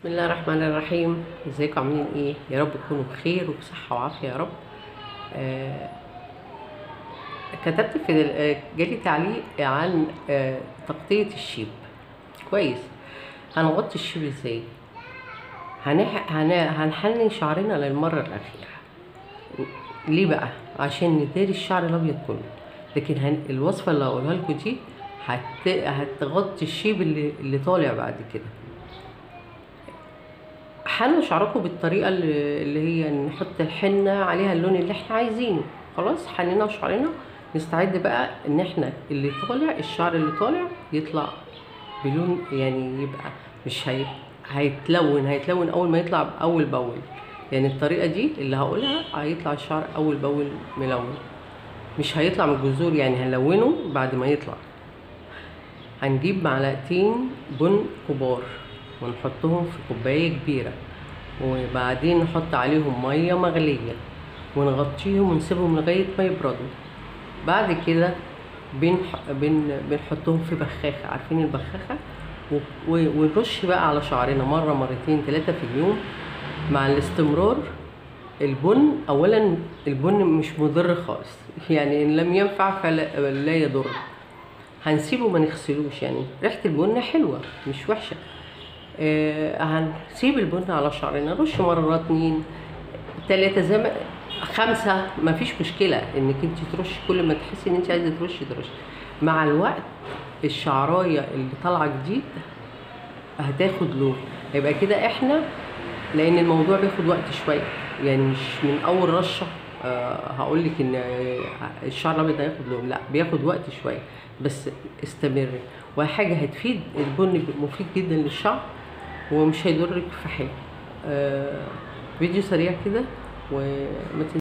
بسم الله الرحمن الرحيم ازيكم عاملين ايه يا رب تكونوا بخير وبصحه وعافيه يا رب آه كتبت في ال- آه، جالي تعليق عن آه تغطيه الشيب كويس هنغطي الشيب ازاي هنح... هن... هنحني شعرنا للمره الاخيره ليه بقى عشان نداري الشعر الابيض كله لكن هن... الوصفه اللي هقولها لكم دي هت... هتغطي الشيب اللي, اللي طالع بعد كده حنوا شعركم بالطريقه اللي اللي هي نحط الحنه عليها اللون اللي احنا عايزينه خلاص حنينا شعرنا نستعد بقى ان احنا اللي طالع الشعر اللي طالع يطلع بلون يعني يبقى مش هي هيتلون هيتلون اول ما يطلع اول باول يعني الطريقه دي اللي هقولها هيطلع الشعر اول باول ملون مش هيطلع من الجذور يعني هنلونه بعد ما يطلع هنجيب معلقتين بن كبار ونحطهم في كوباية كبيرة وبعدين نحط عليهم مية مغلية ونغطيهم ونسيبهم لغاية ما يبردوا بعد كده بنح... بن... بنحطهم في بخاخة عارفين البخاخة و... و... ونرش بقى على شعرنا مرة مرتين ثلاثة في اليوم مع الاستمرار البن اولا البن مش مضر خالص يعني ان لم ينفع فلا لا يضر هنسيبه ما نغسلوش يعني ريحه البن حلوه مش وحشه آه هنسيب البن على شعرنا رش مره اتنين تلاته زي ما خمسه ما فيش مشكله انك انت ترشي كل ما تحسي ان انت عايزه ترشي ترشي مع الوقت الشعرايه اللي طالعه جديد هتاخد لون يبقى كده احنا لان الموضوع بياخد وقت شويه يعني مش من اول رشه آه هقول لك ان آه، الشعر الابيض هياخد لون لا بياخد وقت شويه بس استمري وحاجه هتفيد البن مفيد جدا للشعر ومش هيضرك في حاجه آه فيديو سريع كده وما